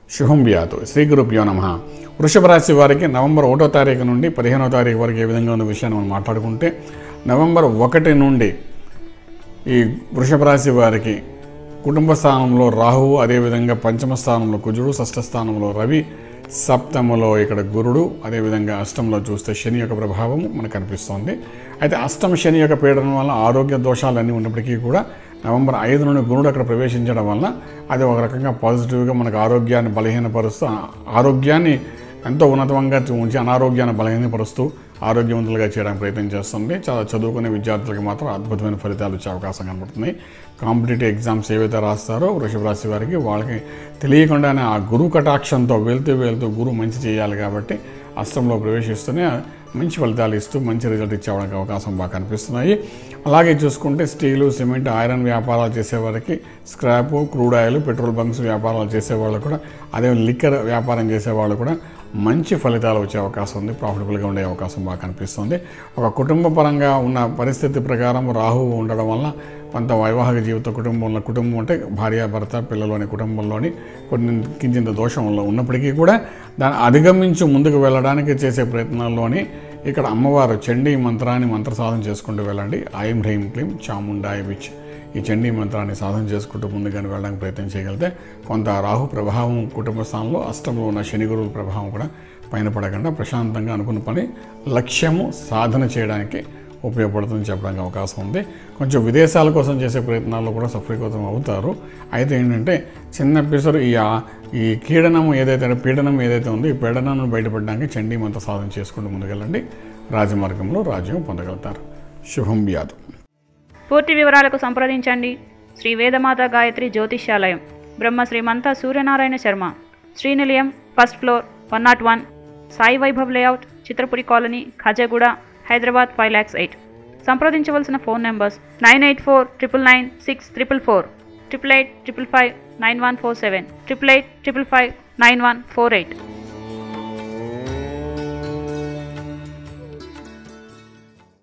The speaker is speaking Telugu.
శుభం వ్యాతు శ్రీ గురుభ్యో నమ వృషభ రాశి వారికి నవంబర్ ఒకటో తారీఖు నుండి పదిహేనో తారీఖు వరకు ఏ విధంగా ఉన్న విషయాన్ని మనం మాట్లాడుకుంటే నవంబర్ ఒకటి నుండి ఈ వృషభ రాశి వారికి కుటుంబ స్థానంలో రాహువు అదేవిధంగా పంచమ స్థానంలో కుజుడు షష్ఠ స్థానంలో రవి సప్తమలో ఇక్కడ గురుడు అదేవిధంగా అష్టంలో చూస్తే శని యొక్క ప్రభావం మనకు కనిపిస్తోంది అయితే అష్టమ శని యొక్క పీడనం వల్ల ఆరోగ్య దోషాలన్నీ ఉన్నప్పటికీ కూడా నవంబర్ ఐదు నుండి గురుడు అక్కడ ప్రవేశించడం వల్ల అది ఒక రకంగా పాజిటివ్గా మనకు ఆరోగ్యాన్ని బలహీనపరుస్తూ ఆ ఆరోగ్యాన్ని ఎంతో ఉన్నతంగా ఉంచి అనారోగ్యాన్ని బలహీనపరుస్తూ ఆరోగ్యవంతులుగా చేయడానికి ప్రయత్నం చేస్తుంది చాలా చదువుకునే విద్యార్థులకి మాత్రం అద్భుతమైన ఫలితాలు వచ్చే అవకాశం కనబడుతుంది కాంపిటేటివ్ ఎగ్జామ్స్ ఏవైతే రాస్తారో వృషభ రాశి వారికి వాళ్ళకి తెలియకుండానే ఆ గురు కటాక్షంతో వెళ్తూ వెళ్తూ గురువు మంచి చేయాలి కాబట్టి అస్తంలో ప్రవేశిస్తూనే మంచి ఫలితాలు ఇస్తూ మంచి రిజల్ట్ ఇచ్చేవాళ్ళకి అవకాశం బాగా కనిపిస్తున్నాయి అలాగే చూసుకుంటే స్టీలు సిమెంట్ ఐరన్ వ్యాపారాలు చేసేవారికి scrap crude oil petrol bunks వ్యాపారాలు చేసేవాళ్ళు కూడా అదే లిక్కర్ వ్యాపారం చేసేవాళ్ళు కూడా మంచి ఫలితాలు వచ్చే అవకాశం ఉంది ప్రాఫిటబుల్గా ఉండే అవకాశం బాగా కనిపిస్తుంది ఒక కుటుంబ పరంగా ఉన్న పరిస్థితి ప్రకారం రాహువు ఉండడం వల్ల కొంత వైవాహిక జీవిత కుటుంబంలో కుటుంబం అంటే భార్య భర్త పిల్లలోని కుటుంబంలోని కొన్ని కించింత దోషంలో ఉన్నప్పటికీ కూడా దాన్ని అధిగమించి ముందుకు వెళ్ళడానికి చేసే ప్రయత్నాల్లోని ఇక్కడ అమ్మవారు చండీ మంత్రాన్ని మంత్ర సాధన చేసుకుంటూ వెళ్ళండి ఐం హ్రీం క్లీం చాముండాయ విచ్ ఈ చండీ మంత్రాన్ని సాధన చేసుకుంటూ ముందుగానే వెళ్ళడానికి ప్రయత్నం చేయగలిగితే కొంత రాహు ప్రభావం కుటుంబ స్థానంలో అష్టంలో ఉన్న శని గురువుల ప్రభావం కూడా పైన పడకుండా ప్రశాంతంగా అనుకున్న పని లక్ష్యము సాధన చేయడానికి ఉపయోగపడుతుంది చెప్పడానికి అవకాశం ఉంది కొంచెం విదేశాల కోసం చేసే ప్రయత్నాల్లో కూడా సఫలీకృతం అవుతారు అయితే ఏంటంటే చిన్న పిసరు ఈ ఆ- ఈ కీడనం ఏదైతే పీడనం ఏదైతే ఉందో ఈ పీడనాన్ని బయటపడడానికి చండీ మంత్ర సాధన చేసుకుంటూ ముందుకెళ్ళండి రాజమార్గంలో రాజ్యం పొందగలుగుతారు శుభం వ్యాధు పూర్తి వివరాలకు సంప్రదించండి Shri Vedamata Gayatri Jyotishyalayam Brahma Shrimanta Suryanarayana Sharma Srinilayam first floor one nought one Sai Vaibhav layout Chitrapuri colony Khajaguda Hyderabad five lakhs eight సంప్రదించవలసిన phone numbers nine eight four triple nine six triple four triple eight triple five nine one four seven triple eight triple five nine one four eight